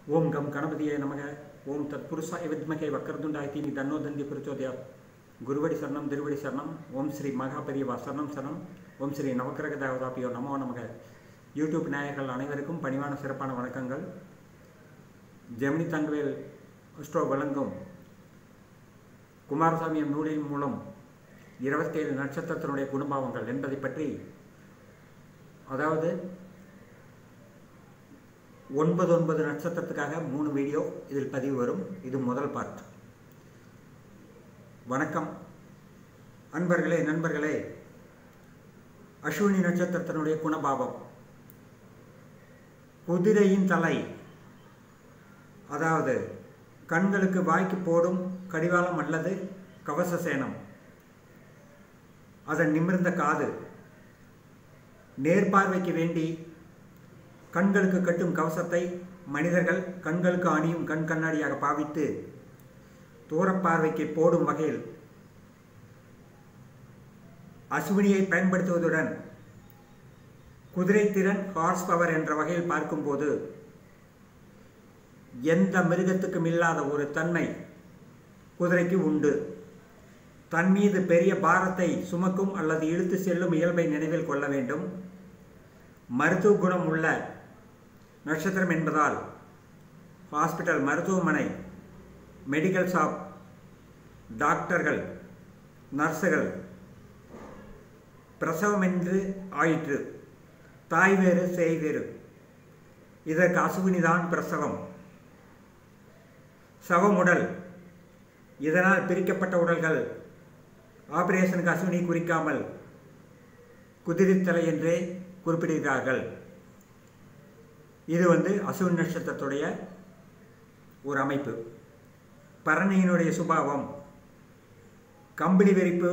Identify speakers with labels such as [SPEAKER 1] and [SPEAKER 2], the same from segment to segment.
[SPEAKER 1] ஓம் come கணபதியே நமக ஓம் தத் புருஷாய வித்மகே வக்கரதுண்டாய தீனி தன்னோ தந்தி பிரச்சோதயாத் குருவடி சரணம் திருவடி சரணம் ஓம் ஸ்ரீ மகாபெரியவா சரணம் சரணம் ஓம் ஸ்ரீ நவக்கிரக தேவதாபியோ நமோ நமக யூடியூப் நாயகர்கள் அனைவருக்கும் பணிவான சிறப்பான வணக்கங்கள் ஜெமினி தங்கவேல் ஸ்டோ வழங்கும் குமாரசாமியம் நூலின் மூலம் இருபத்தேழு நட்சத்திரத்தினுடைய குடும்பாவங்கள் என்பதை பற்றி அதாவது ஒன்பது ஒன்பது நட்சத்திரத்துக்காக மூணு வீடியோ இதில் பதிவு வரும் இது முதல் பார்ட் வணக்கம் அன்பர்களே நண்பர்களே அஸ்வினி நட்சத்திரத்தினுடைய குணபாவம் குதிரையின் தலை அதாவது கண்களுக்கு வாய்க்கு போடும் கடிவாளம் அல்லது கவச சேனம் அதன் நிமிர்ந்த காது நேர்பார்வைக்கு வேண்டி கண்களுக்கு கட்டும் கவசத்தை மனிதர்கள் கண்களுக்கு அணியும் கண் கண்ணாடியாக பாவித்து தூரப்பார்வைக்கு போடும் வகையில் அசுவினியை பயன்படுத்துவதுடன் குதிரைத்திறன் ஹார்ஸ் பவர் என்ற வகையில் பார்க்கும்போது எந்த மிருகத்துக்கும் இல்லாத ஒரு தன்மை குதிரைக்கு உண்டு தன் மீது பெரிய பாரத்தை சுமக்கும் அல்லது இழுத்து செல்லும் இயல்பை நினைவில் கொள்ள வேண்டும் மருத்துவ குணம் உள்ள நட்சத்திரம் என்பதால் ஹாஸ்பிட்டல் மருத்துவமனை மெடிக்கல் ஷாப் டாக்டர்கள் நர்ஸுகள் பிரசவம் என்று ஆயிற்று தாய் வேறு சேய் வேறு இதற்கு அசுவினிதான் பிரசவம் சவமுடல் இதனால் பிரிக்கப்பட்ட உடல்கள் ஆபரேஷனுக்கு அசுவினி குறிக்காமல் குதிரைத்தலை என்றே குறிப்பிடுகிறார்கள் இது வந்து அசுவின் நட்சத்திரத்துடைய ஒரு அமைப்பு பரணியினுடைய சுபாவம் கம்பளி வெறிப்பு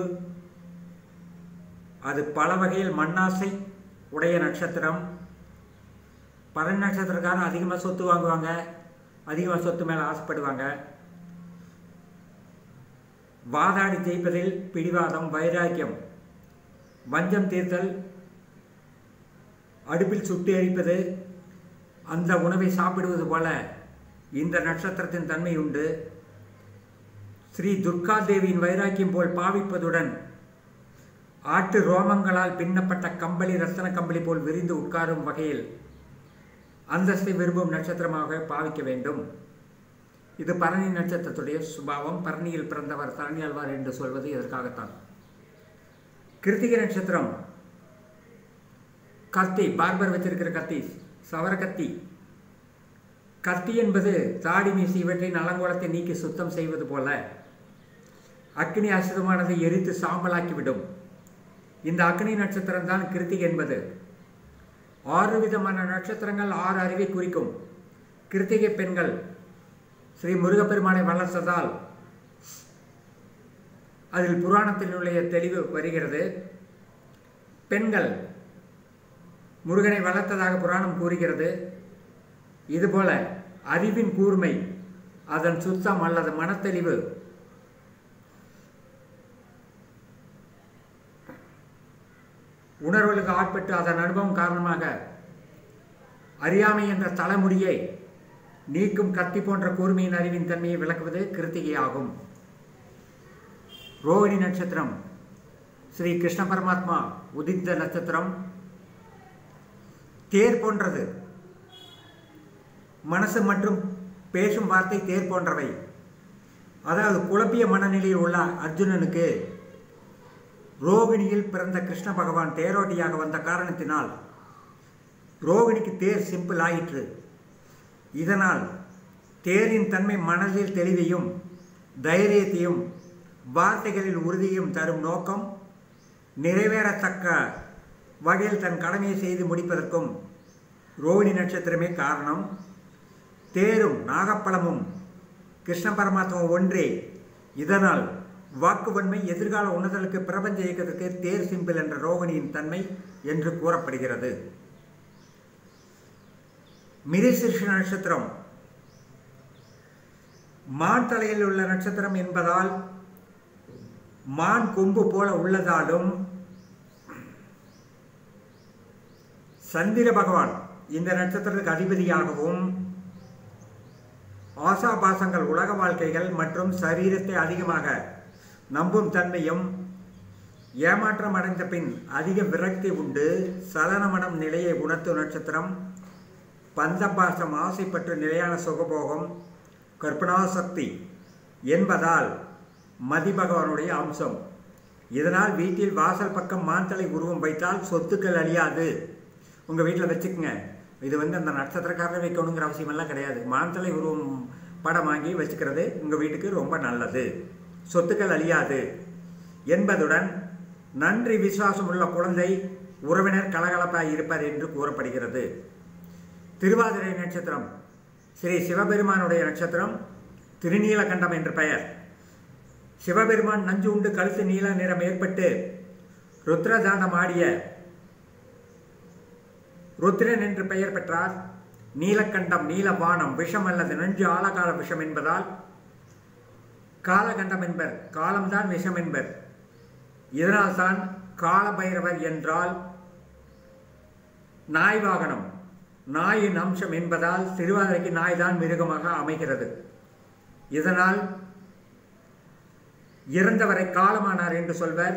[SPEAKER 1] அது பல வகையில் மண்ணாசை உடைய நட்சத்திரம் பரணி நட்சத்திரக்காரன் அதிகமாக சொத்து வாங்குவாங்க அதிகமாக சொத்து மேலே ஆசைப்படுவாங்க வாதாடி ஜெயிப்பதில் பிடிவாதம் வைராக்கியம் வஞ்சம் தீர்த்தல் அடுப்பில் சுட்டு எரிப்பது அந்த உணவை சாப்பிடுவது போல இந்த நட்சத்திரத்தின் தன்மை உண்டு ஸ்ரீ துர்கா தேவியின் வைராக்கியம் போல் பாவிப்பதுடன் ஆட்டு ரோமங்களால் பின்னப்பட்ட கம்பளி ரத்தன கம்பளி போல் விரிந்து உட்காரும் வகையில் அந்தஸ்தை விரும்பும் நட்சத்திரமாக பாவிக்க வேண்டும் இது பரணி நட்சத்திரத்துடைய சுபாவம் பரணியில் பிறந்தவர் தரணி ஆழ்வார் என்று சொல்வது இதற்காகத்தான் கிருத்திகை நட்சத்திரம் கத்தி பார்பர் வச்சிருக்கிற கத்தி சவர கத்தி கத்தி என்பது தாடி மீசி இவற்றின் அலங்கோலத்தை நீக்கி சுத்தம் செய்வது போல அக்னி அசுதமானதை எரித்து சாம்பலாக்கிவிடும் இந்த அக்னி நட்சத்திரம் தான் கிருத்திகை என்பது ஆறு விதமான நட்சத்திரங்கள் ஆறு அறிவை குறிக்கும் கிருத்திகை பெண்கள் ஸ்ரீ முருகப்பெருமானை வளர்த்ததால் அதில் புராணத்தினுடைய தெளிவு வருகிறது பெண்கள் முருகனை வளர்த்ததாக புராணம் கூறுகிறது இதுபோல அறிவின் கூர்மை அதன் சுத்தம் அல்லது மனத்தெளிவு உணர்வுகளுக்கு ஆட்பட்டு அதன் அனுபவம் காரணமாக அறியாமை என்ற தலைமுடியை நீக்கும் கத்தி போன்ற கூர்மையின் அறிவின் தன்மையை விளக்குவது கிருத்திகை ஆகும் ரோகிணி நட்சத்திரம் ஸ்ரீ கிருஷ்ண பரமாத்மா உதித்த நட்சத்திரம் தேர் போன்றது மனசு மற்றும் பேசும் வார்த்தை தேர் போன்றவை அதாவது குழப்பிய மனநிலையில் உள்ள அர்ஜுனனுக்கு ரோகிணியில் பிறந்த கிருஷ்ண பகவான் தேரோட்டியாக வந்த காரணத்தினால் ரோகிணிக்கு தேர் சிம்பிள் ஆயிற்று இதனால் தேரின் தன்மை மனதில் தெளிவையும் தைரியத்தையும் வார்த்தைகளில் உறுதியும் தரும் நோக்கம் நிறைவேறத்தக்க வகையில் தன் கடமையை செய்து முடிப்பதற்கும் ரோகிணி நட்சத்திரமே காரணம் தேரும் நாகப்பழமும் கிருஷ்ண பரமாத்மா ஒன்றே இதனால் வாக்குவன்மை எதிர்கால உணர்தலுக்கு பிரபஞ்ச இயக்கத்திற்கு தேர் சிம்பிள் என்ற ரோகிணியின் தன்மை என்று கூறப்படுகிறது மிரிசிருஷ நட்சத்திரம் மான் தலையில் உள்ள நட்சத்திரம் என்பதால் மான் கொம்பு போல உள்ளதாலும் சந்திர பகவான் இந்த நட்சத்திரத்துக்கு அதிபதியாகவும் ஆசாபாசங்கள் உலக வாழ்க்கைகள் மற்றும் சரீரத்தை அதிகமாக நம்பும் தன்மையும் ஏமாற்றம் அடைந்த பின் அதிக விரக்தி உண்டு சலனமனம் நிலையை உணர்த்தும் நட்சத்திரம் பந்தபாசம் ஆசைப்பற்று நிலையான சுகபோகம் கற்பனாசக்தி என்பதால் மதி பகவானுடைய அம்சம் இதனால் வீட்டில் வாசல் பக்கம் மாந்தலை உருவம் வைத்தால் சொத்துக்கள் அழியாது உங்கள் வீட்டில் வச்சுக்கோங்க இது வந்து அந்த நட்சத்திரக்காரரை வைக்கணுங்கிற அவசியமெல்லாம் கிடையாது மாந்தலை உருவம் படம் வாங்கி வச்சுக்கிறது உங்கள் வீட்டுக்கு ரொம்ப நல்லது சொத்துக்கள் அழியாது என்பதுடன் நன்றி விசுவாசம் உள்ள குழந்தை உறவினர் கலகலப்பாக இருப்பார் என்று கூறப்படுகிறது திருவாதிரை நட்சத்திரம் ஸ்ரீ சிவபெருமானுடைய நட்சத்திரம் திருநீலகண்டம் என்று பெயர் சிவபெருமான் நஞ்சு உண்டு கழுத்து நீல நிறம் ஏற்பட்டு ருத்ரதாண்டம் ஆடிய ருத்ரன் என்று பெயர் பெற்றார் நீலக்கண்டம் நீலவானம் விஷம் அல்லது நஞ்சு ஆழகால விஷம் என்பதால் காலகண்டம் என்பர் காலம்தான் விஷம் என்பர் இதனால் தான் காலபைரவர் என்றால் நாய் வாகனம் நாயின் அம்சம் என்பதால் திருவாதிரைக்கு நாய் தான் மிருகமாக அமைகிறது இதனால் இறந்தவரை காலமானார் என்று சொல்வர்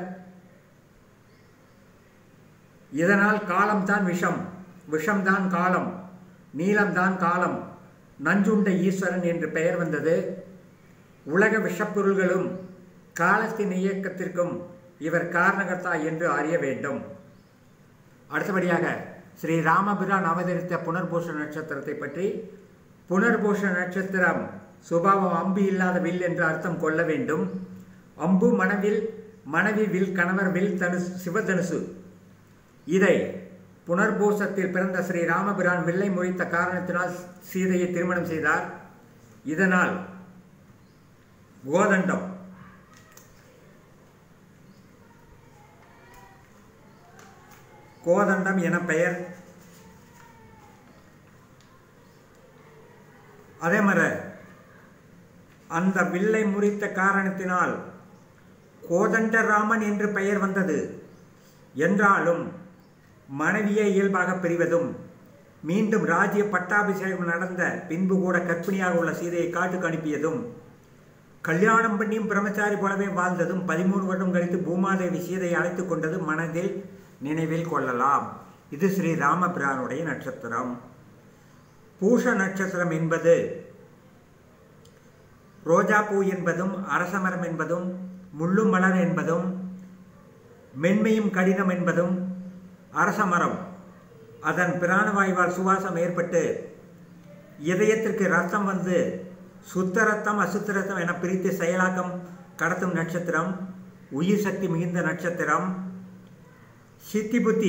[SPEAKER 1] இதனால் காலம்தான் விஷம் விஷம்தான் காலம் நீளம்தான் காலம் நஞ்சுண்ட ஈஸ்வரன் என்று பெயர் வந்தது உலக விஷப்பொருள்களும் காலத்தின் இயக்கத்திற்கும் இவர் காரணகர்த்தா என்று அறிய வேண்டும் அடுத்தபடியாக ஸ்ரீ ராமபிரான் அவதரித்த புனர்பூஷ நட்சத்திரத்தை பற்றி புனர்பூஷ நட்சத்திரம் சுபாவம் அம்பு இல்லாத வில் என்று அர்த்தம் கொள்ள வேண்டும் அம்பு மணவில் மனைவி வில் கணவர் வில் தனுசு சிவதனுசு இதை புனர்பூசத்தில் பிறந்த ஸ்ரீ ராமபிரான் வில்லை முறித்த காரணத்தினால் சீதையை திருமணம் செய்தார் இதனால் கோதண்டம் கோதண்டம் என பெயர் அதே மாதிரி அந்த வில்லை முறித்த காரணத்தினால் கோதண்டராமன் என்று பெயர் வந்தது என்றாலும் மனைவியை இயல்பாக பிரிவதும் மீண்டும் ராஜ்ய பட்டாபிஷேகம் நடந்த பின்பு கூட கற்பிணியாக உள்ள சீதையை காட்டுக்கு அனுப்பியதும் கல்யாணம் பண்ணியும் பிரம்மச்சாரி போலவே வாழ்ந்ததும் பதிமூணு வருடம் கழித்து பூமாதேவி சீதையை அழைத்து கொண்டது மனதில் நினைவில் கொள்ளலாம் இது ஸ்ரீ ராமபிரானுடைய நட்சத்திரம் பூஷ நட்சத்திரம் என்பது ரோஜா பூ என்பதும் அரசமரம் என்பதும் முள்ளும் மலர் என்பதும் மென்மையும் கடினம் என்பதும் அரசமரம் அதன் பிராணவாயுவால் சுவாசம் ஏற்பட்டு இதயத்திற்கு ரத்தம் வந்து சுத்த ரத்தம் அசுத்த ரத்தம் என பிரித்து செயலாக்கம் கடத்தும் நட்சத்திரம் உயிர் சக்தி மிகுந்த நட்சத்திரம் சித்தி புத்தி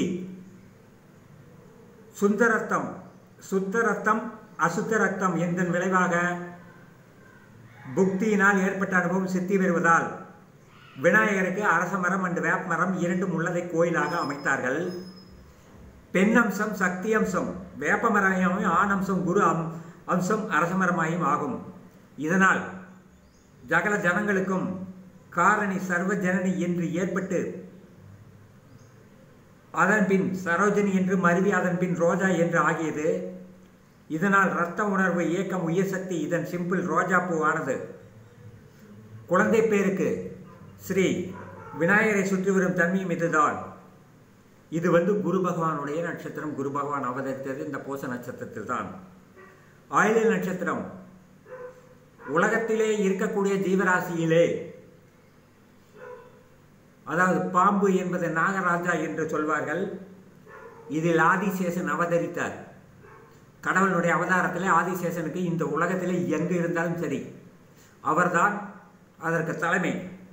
[SPEAKER 1] சுந்தரத்தம் சுத்த ரத்தம் அசுத்த ரத்தம் என்பதன் விளைவாக புக்தியினால் ஏற்பட்ட அனுபவம் சித்தி பெறுவதால் விநாயகருக்கு அரச மரம் அண்டு வேப்ப மரம் இரண்டும் உள்ளதை கோயிலாக அமைத்தார்கள் பெண் அம்சம் சக்தி அம்சம் வேப்ப மரமாயும் ஆண் அம்சம் குரு அம் அம்சம் அரசமரமாயும் ஆகும் இதனால் ஜகல ஜனங்களுக்கும் காரணி சர்வ ஜனனி என்று ஏற்பட்டு அதன் பின் சரோஜனி என்று மருவி அதன் பின் ரோஜா என்று ஆகியது இதனால் இரத்த உணர்வு இயக்கம் உயர் சக்தி இதன் சிம்பிள் ரோஜா பூ ஆனது குழந்தை பேருக்கு ஸ்ரீ விநாயகரை சுற்றி வரும் தன்மையும் இதுதான் இது வந்து குரு பகவானுடைய நட்சத்திரம் குரு பகவான் அவதரித்தது இந்த பூச நட்சத்திரத்தில் தான் ஆயுள் நட்சத்திரம் உலகத்திலே இருக்கக்கூடிய ஜீவராசியிலே அதாவது பாம்பு என்பது நாகராஜா என்று சொல்வார்கள் இதில் ஆதிசேஷன் அவதரித்தார் கடவுளுடைய அவதாரத்தில் ஆதிசேஷனுக்கு இந்த உலகத்தில் எங்கு இருந்தாலும் சரி அவர்தான் அதற்கு தலைமை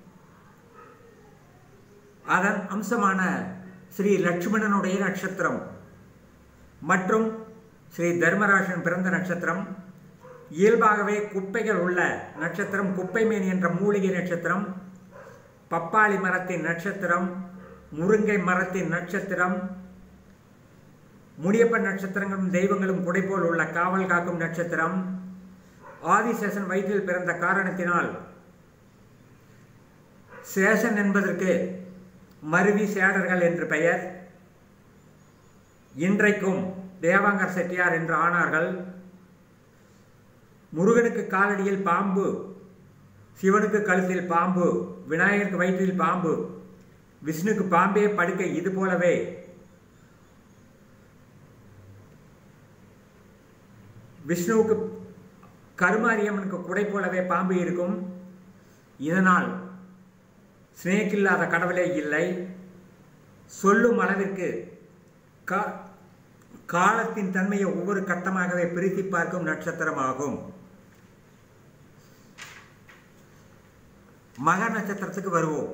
[SPEAKER 1] அதன் அம்சமான ஸ்ரீ லட்சுமணனுடைய நட்சத்திரம் மற்றும் ஸ்ரீ தர்மராஜன் பிறந்த நட்சத்திரம் இயல்பாகவே குப்பைகள் உள்ள நட்சத்திரம் குப்பைமேனி என்ற மூலிகை நட்சத்திரம் பப்பாளி மரத்தின் நட்சத்திரம் முருங்கை மரத்தின் நட்சத்திரம் முடியப்பன் நட்சத்திரங்களும் தெய்வங்களும் குடைபோல் உள்ள காவல் காக்கும் நட்சத்திரம் ஆதிசேஷன் வயிற்றில் பிறந்த காரணத்தினால் சேஷன் என்பதற்கு மருவி சேடர்கள் என்று பெயர் இன்றைக்கும் தேவாங்கர் செட்டியார் என்று ஆனார்கள் முருகனுக்கு காலடியில் பாம்பு சிவனுக்கு கழுத்தில் பாம்பு விநாயகருக்கு வயிற்றில் பாம்பு விஷ்ணுக்கு பாம்பே படுக்கை இது போலவே விஷ்ணுவுக்கு கருமாரியம்மனுக்கு குடை போலவே பாம்பு இருக்கும் இதனால் ஸ்னேக் இல்லாத கடவுளே இல்லை சொல்லும் அளவிற்கு கா காலத்தின் தன்மையை ஒவ்வொரு கட்டமாகவே பிரித்து பார்க்கும் நட்சத்திரமாகும் மக நட்சத்திரத்துக்கு வருவோம்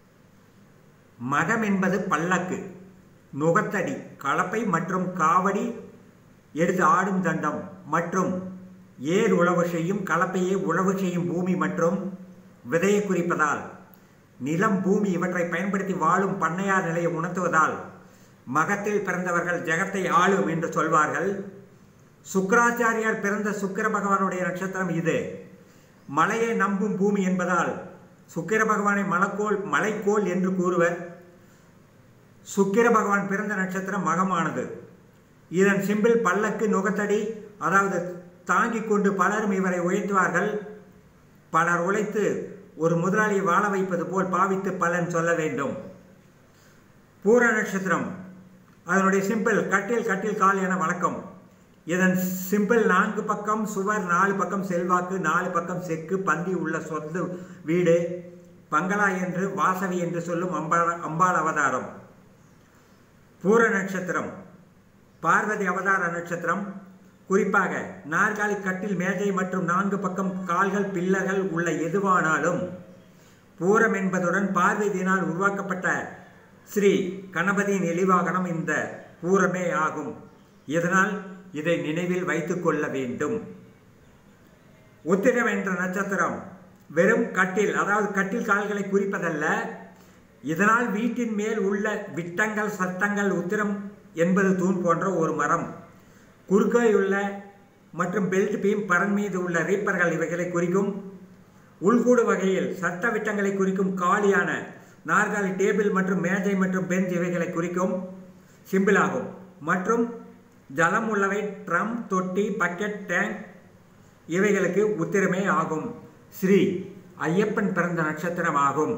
[SPEAKER 1] மகம் என்பது பல்லக்கு நுகத்தடி கலப்பை மற்றும் காவடி எடுத்து ஆடும் தண்டம் மற்றும் ஏர் உழவு செய்யும் கலப்பையை உழவு செய்யும் பூமி மற்றும் விதையை குறிப்பதால் நிலம் பூமி இவற்றை பயன்படுத்தி வாழும் பண்ணையார் நிலையை உணர்த்துவதால் மகத்தில் பிறந்தவர்கள் ஜெகத்தை ஆளும் என்று சொல்வார்கள் சுக்கராச்சாரியார் பிறந்த சுக்கிர பகவானுடைய நட்சத்திரம் இது மலையை நம்பும் பூமி என்பதால் சுக்கிர பகவானை மலக்கோல் மலைக்கோல் என்று கூறுவர் சுக்கிர பகவான் பிறந்த நட்சத்திரம் மகமானது இதன் சிம்பிள் பல்லக்கு நுகத்தடி அதாவது தாங்கிக் கொண்டு பலரும் இவரை உயர்த்துவார்கள் பலர் உழைத்து ஒரு முதலாளியை வாழ வைப்பது போல் பாவித்து பலன் சொல்ல வேண்டும் பூர நட்சத்திரம் அதனுடைய சிம்பிள் கட்டில் கட்டில் கால் என வழக்கம் இதன் சிம்பிள் நான்கு பக்கம் சுவர் நாலு பக்கம் செல்வாக்கு நாலு பக்கம் செக்கு பந்தி உள்ள சொந்த வீடு பங்களா என்று வாசவி என்று சொல்லும் அம்பாள் அம்பாள் அவதாரம் பூர நட்சத்திரம் பார்வதி அவதார நட்சத்திரம் குறிப்பாக நாற்காலி கட்டில் மேஜை மற்றும் நான்கு பக்கம் கால்கள் பில்லர்கள் உள்ள எதுவானாலும் பூரம் என்பதுடன் பார்வதியினால் உருவாக்கப்பட்ட ஸ்ரீ கணபதியின் எலிவாகனம் இந்த பூரமே ஆகும் இதனால் இதை நினைவில் வைத்துக் கொள்ள வேண்டும் உத்திரம் என்ற நட்சத்திரம் வெறும் கட்டில் அதாவது கட்டில் கால்களை குறிப்பதல்ல இதனால் வீட்டின் மேல் உள்ள விட்டங்கள் சட்டங்கள் உத்திரம் என்பது தூண் போன்ற ஒரு மரம் குறுக்கையுள்ள மற்றும் பெல்ட் பீம் பரன் மீது உள்ள ரீப்பர்கள் இவைகளை குறிக்கும் உள்கூடு வகையில் சட்ட விட்டங்களை குறிக்கும் காலியான நாற்காலி டேபிள் மற்றும் மேஜை மற்றும் பெஞ்ச் இவைகளை குறிக்கும் சிம்பிள் ஆகும் மற்றும் ஜலம் உள்ளவை ட்ரம் தொட்டி பக்கெட் டேங்க் இவைகளுக்கு உத்திரமே ஆகும் ஸ்ரீ ஐயப்பன் பிறந்த நட்சத்திரம் ஆகும்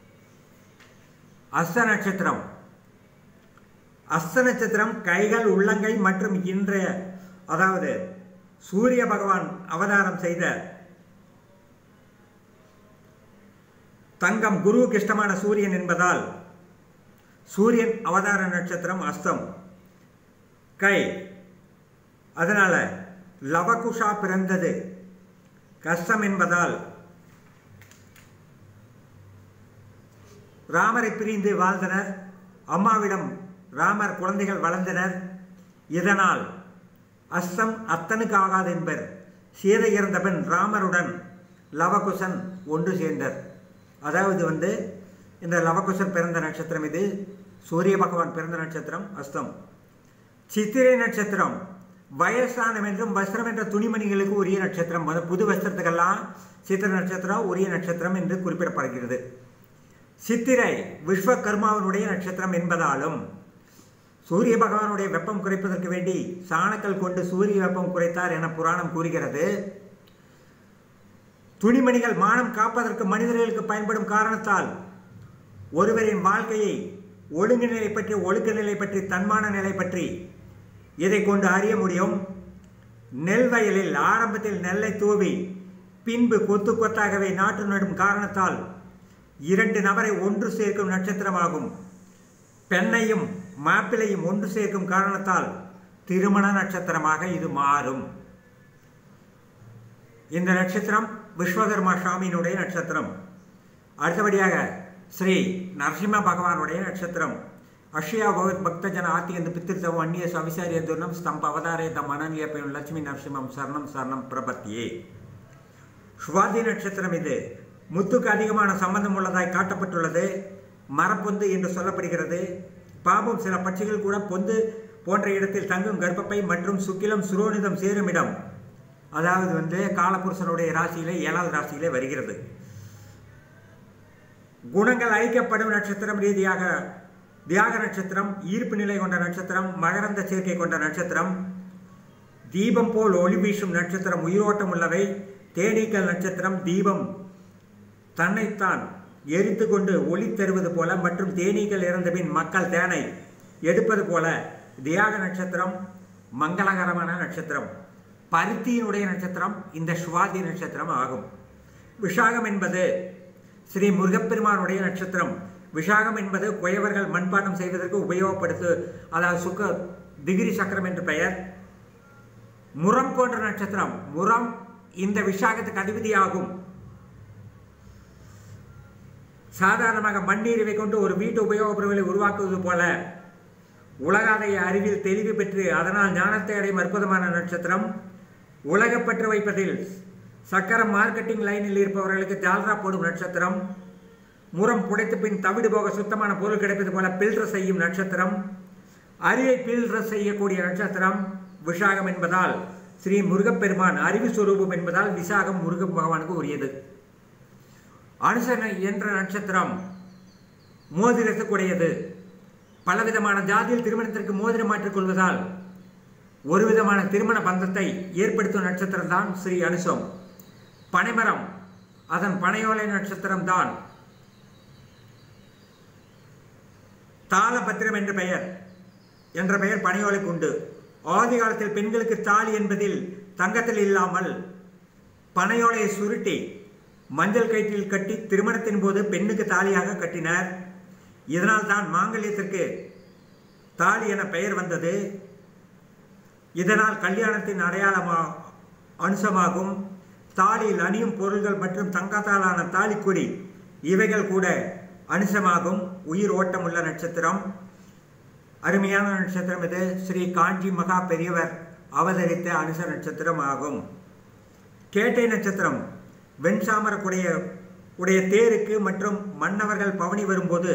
[SPEAKER 1] அஸ்த நட்சத்திரம் அஸ்த நட்சத்திரம் கைகள் உள்ளங்கை மற்றும் இன்றைய அதாவது சூரிய பகவான் அவதாரம் செய்த தங்கம் குருவுக்கு இஷ்டமான சூரியன் என்பதால் சூரியன் அவதார நட்சத்திரம் அஸ்தம் கை அதனால லவகுஷா பிறந்தது கஷ்டம் என்பதால் ராமரை பிரிந்து வாழ்ந்தனர் அம்மாவிடம் ராமர் குழந்தைகள் வளர்ந்தனர் இதனால் அஸ்தம் அத்தனுக்கு ஆகாது என்பர் சீதை இறந்த பின் ராமருடன் லவகுசன் ஒன்று சேர்ந்தர் அதாவது வந்து இந்த லவகுசன் பிறந்த நட்சத்திரம் இது சூரிய பகவான் பிறந்த நட்சத்திரம் அஸ்தம் சித்திரை நட்சத்திரம் வயசானம் என்றும் வஸ்திரம் என்ற துணிமணிகளுக்கு உரிய நட்சத்திரம் புது வஸ்திரத்துக்கெல்லாம் சித்திரை நட்சத்திரம் உரிய நட்சத்திரம் என்று குறிப்பிடப்படுகிறது சித்திரை விஸ்வகர்மாவினுடைய நட்சத்திரம் என்பதாலும் சூரிய பகவானுடைய வெப்பம் குறைப்பதற்கு வேண்டி சாணக்கல் கொண்டு சூரிய வெப்பம் குறைத்தார் என புராணம் கூறுகிறது துணிமணிகள் மானம் காப்பதற்கு மனிதர்களுக்கு பயன்படும் காரணத்தால் ஒருவரின் வாழ்க்கையை ஒழுங்கு நிலை பற்றி ஒழுக்க நிலை பற்றி தன்மான நிலை பற்றி இதை கொண்டு அறிய முடியும் நெல் வயலில் ஆரம்பத்தில் நெல்லை தூவி பின்பு கொத்து கொத்தாகவே நாட்டு நடும் காரணத்தால் இரண்டு நபரை ஒன்று சேர்க்கும் நட்சத்திரமாகும் பெண்ணையும் மாப்பிளையும் ஒன்று சேர்க்கும் காரணத்தால் திருமண நட்சத்திரமாக இது மாறும் இந்த நட்சத்திரம் விஸ்வகர்மா சுவாமியினுடைய நட்சத்திரம் அடுத்தபடியாக ஸ்ரீ நரசிம்ம பகவானுடைய நட்சத்திரம் அஷ்யா பகவத் பக்தஜன ஆத்தியந்த பித்திருத்தவம் அந்நிய சவிசாரிய துர்ணம் ஸ்தம்ப அவதாரே தம் அனநியப்பையும் லட்சுமி நரசிம்மம் சரணம் சரணம் பிரபத்தியே சுவாதி நட்சத்திரம் இது முத்துக்கு அதிகமான சம்பந்தம் உள்ளதாய் காட்டப்பட்டுள்ளது மரப்பொந்து என்று சொல்லப்படுகிறது பாம்பும் சில பட்சிகள் கூட பொந்து போன்ற இடத்தில் தங்கும் கர்ப்பப்பை மற்றும் சுக்கிலம் சுரோனிதம் சேரும் இடம் அதாவது வந்து காலபுருஷனுடைய ராசியிலே ஏழாவது ராசியிலே வருகிறது குணங்கள் அழிக்கப்படும் நட்சத்திரம் ரீதியாக தியாக நட்சத்திரம் ஈர்ப்பு நிலை கொண்ட நட்சத்திரம் மகரந்த சேர்க்கை கொண்ட நட்சத்திரம் தீபம் போல் ஒளி வீசும் நட்சத்திரம் உயிரோட்டம் உள்ளவை தேனீக்கள் நட்சத்திரம் தீபம் தன்னைத்தான் எரித்து கொண்டு ஒளி தருவது போல மற்றும் தேனீக்கள் இறந்த பின் மக்கள் தேனை எடுப்பது போல தியாக நட்சத்திரம் மங்களகரமான நட்சத்திரம் பருத்தியினுடைய நட்சத்திரம் இந்த சுவாதி நட்சத்திரம் ஆகும் விஷாகம் என்பது ஸ்ரீ முருகப்பெருமானுடைய நட்சத்திரம் விஷாகம் என்பது குயவர்கள் மண்பாட்டம் செய்வதற்கு உபயோகப்படுத்து அதாவது சுக்க திகிரி சக்கரம் என்று பெயர் முரம் போன்ற நட்சத்திரம் முரம் இந்த விஷாகத்துக்கு அதிபதியாகும் சாதாரணமாக மண்ணீரிவை கொண்டு ஒரு வீட்டு உபயோகப் பொருட்களை உருவாக்குவது போல உலகாதைய அறிவில் தெளிவு பெற்று அதனால் ஞானத்தை அடையும் அற்புதமான நட்சத்திரம் உலகப்பற்று வைப்பதில் சக்கரம் மார்க்கெட்டிங் லைனில் இருப்பவர்களுக்கு ஜால்ரா போடும் நட்சத்திரம் முறம் புடைத்த பின் தவிடு போக சுத்தமான பொருள் கிடைப்பது போல பில்டர் செய்யும் நட்சத்திரம் அறிவை பில்டர் செய்யக்கூடிய நட்சத்திரம் விஷாகம் என்பதால் ஸ்ரீ முருகப்பெருமான் அறிவு சுரூபம் என்பதால் விசாகம் முருக பகவானுக்கு உரியது அனுசரணை என்ற நட்சத்திரம் மோதிரத்துக்குடையது பலவிதமான ஜாதியில் திருமணத்திற்கு மோதிரம் மாற்றிக் கொள்வதால் ஒரு விதமான திருமண பந்தத்தை ஏற்படுத்தும் நட்சத்திரம் தான் ஸ்ரீ அனுசம் பனைமரம் அதன் பனையோலை நட்சத்திரம் தான் தாளபத்திரம் என்ற பெயர் என்ற பெயர் பனையோலைக்கு உண்டு ஆதி காலத்தில் பெண்களுக்கு தாலி என்பதில் தங்கத்தில் இல்லாமல் பனையோலையை சுருட்டி மஞ்சள் கயிற்றில் கட்டி திருமணத்தின் போது பெண்ணுக்கு தாலியாக கட்டினர் இதனால் தான் மாங்கல்யத்திற்கு தாலி என பெயர் வந்தது இதனால் கல்யாணத்தின் அடையாளமா அம்சமாகும் தாலியில் அணியும் பொருள்கள் மற்றும் தங்கத்தாலான தாலிக்கொடி இவைகள் கூட அனுசமாகும் உயிர் ஓட்டம் உள்ள நட்சத்திரம் அருமையான நட்சத்திரம் இது ஸ்ரீ காஞ்சி மகா பெரியவர் அவதரித்த அனுச நட்சத்திரம் ஆகும் கேட்டை நட்சத்திரம் வெண்சாமரக்குடைய உடைய தேருக்கு மற்றும் மன்னவர்கள் பவனி வரும்போது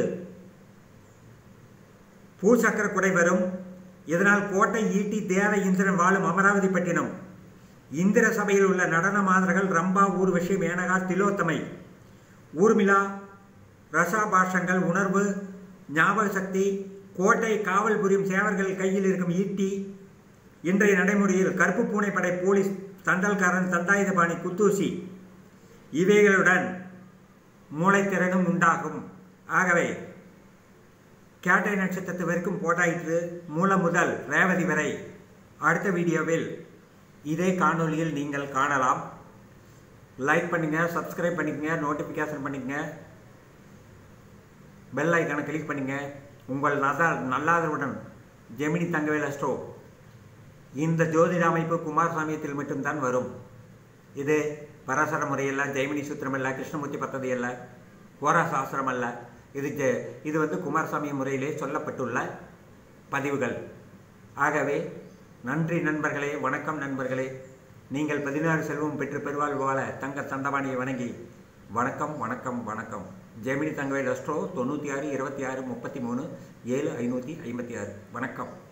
[SPEAKER 1] பூசக்கர குடை வரும் இதனால் கோட்டை ஈட்டி தேவ இந்திரன் வாழும் அமராவதி பட்டினம் இந்திர சபையில் உள்ள நடன மாதர்கள் ரம்பா ஊர்வஷி மேனகா திலோத்தமை ஊர்மிளா ரசாபாஷங்கள் உணர்வு ஞாபக சக்தி கோட்டை காவல் புரியும் சேவர்கள் கையில் இருக்கும் ஈட்டி இன்றைய நடைமுறையில் கருப்பு பூனைப்படை போலீஸ் தண்டல்காரன் தண்டாயுதபாணி குத்தூசி இவைகளுடன் மூளைத்திறனும் உண்டாகும் ஆகவே கேட்டை நட்சத்திரத்தை வரைக்கும் போட்டாயிற்று மூலம் முதல் ரேவதி வரை அடுத்த வீடியோவில் இதே காணொளியில் நீங்கள் காணலாம் லைக் பண்ணுங்க சப்ஸ்கிரைப் பண்ணிக்கங்க நோட்டிஃபிகேஷன் பண்ணிக்கங்க பெல் ஐக்கானை கிளிக் பண்ணுங்க உங்கள் நதா நல்லாதருடன் ஜெமினி தங்கவேல் அஸ்ட்ரோ இந்த ஜோதிட அமைப்பு குமாரசாமியத்தில் மட்டும்தான் வரும் இது பராசர முறையல்ல ஜெய்மினி சூத்திரம் அல்ல கிருஷ்ணமூர்த்தி பத்ததி அல்ல கோரா சாஸ்திரம் அல்ல இது ஜெ- இது வந்து குமாரசாமி முறையிலே சொல்லப்பட்டுள்ள பதிவுகள் ஆகவே நன்றி நண்பர்களே வணக்கம் நண்பர்களே நீங்கள் பதினாறு செல்வம் பெற்று பெருவாழ் வாழ தங்க தண்டவாணியை வணங்கி வணக்கம் வணக்கம் வணக்கம் ஜெமினி தங்கவேல் அஸ்ட்ரோ தொண்ணூற்றி ஆறு இருபத்தி ஆறு முப்பத்தி மூணு ஏழு ஐநூற்றி ஐம்பத்தி ஆறு வணக்கம்